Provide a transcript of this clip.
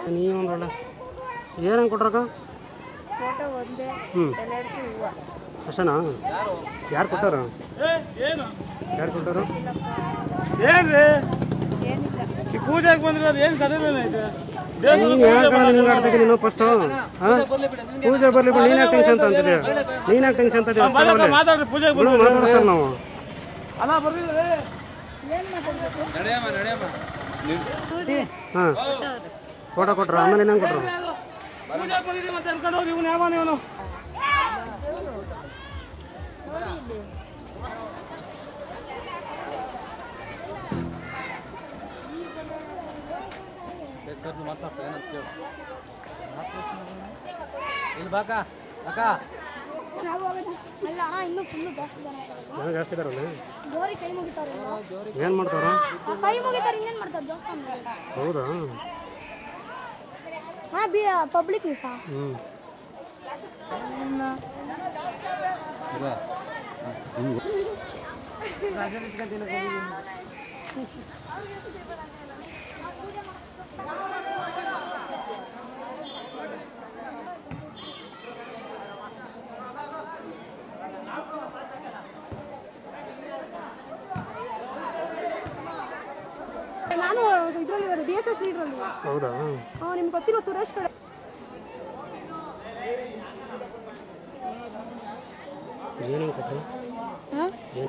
ನೀ ಒಂದು ಒಳ್ಳೆ ಏನಂಗೆ ಕೊಟ್ರಕ್ಕ ಫೋಟೋ ಒಂದೇ ಹ್ಞೂ ಎಲ್ಲರಿಗೂ ಹೂವು ಅಷ್ಟನಾ ಯಾರು ಕೊಟ್ಟಾರ ಏನು ಯಾರು ಕೊಟ್ಟಾರು ಏನ್ರಿ ಏನಿಲ್ಲ ಈ ಪೂಜೆಗೆ ಬಂದಿರೋದು ಏನು ಕಥೆ ಐತೆ ನೀನು ಯಾಕೆ ನಿನ್ಗೆ ಆಡ್ಬೇಕು ನೀನು ಫಸ್ಟು ಹಾಂ ಪೂಜೆ ಬರಲಿ ಬಿಡು ನೀನು ಯಾಕೆ ಟೆನ್ಷನ್ ಅಂತಿದ್ಯಾ ನೀನು ಯಾಕೆ ಟೆನ್ಷನ್ ಅಂತಿದ್ಯಾ ಮಾತಾಡ್ರಿ ಪೂಜೆಗೆ ಬಿಡು ಮಾತಾಡ್ತಾರೆ ನಾವು ಅಲ್ಲ ಬರ್ಲಿಲ್ಲ ಹಾಂ ಫೋಟೋ ಕೊಟ್ರ ಆಮೇಲೆ ಇನ್ನಂಗೆ ಕೊಟ್ರು ಪೂಜೆಗೆ ಬಂದಿದ್ದೀವಿ ಮತ್ತೆ ಅನ್ಕೊಂಡು ಹೋಗಿ ಇವನು ಯಾವ ಇವನು ಅಲ್ಲ ಅಣ್ಣ ಇನ್ನೂ ಫುಲ್ಲು ಜಾಸ್ತಿ ಜನ ಇದ್ದಾರೆ. ಜನ ಜಾಸ್ತಿ ಇದಾರಲ್ಲ ಜೋರಿ ಕೈ ಮುಗಿತಾರೆ ಏನು ಮಾಡ್ತಾರ ಕೈ ಮುಗಿತಾರೆ ಇನ್ನೇನು ಮಾಡ್ತಾರೆ ದೇವಸ್ಥಾನ ಹೌದಾ ಹಾಂ ಬಿ ಪಬ್ಲಿಕ್ ನ್ಯೂಸಾ ಹ್ಞೂ ನಾನು ಇದರಲ್ಲಿ ಡಿ ಎಸ್ ಎಸ್ ಲೀಡ್ರಲ್ಲಿ ಹೌದಾ ನಿಮ್ಗೆ ಗೊತ್ತಿಲ್ಲ ಸುರೇಶ್ ಕಡೆ ಏನಂಗೆ ಕೊಟ್ರು ಹಾಂ ಏನು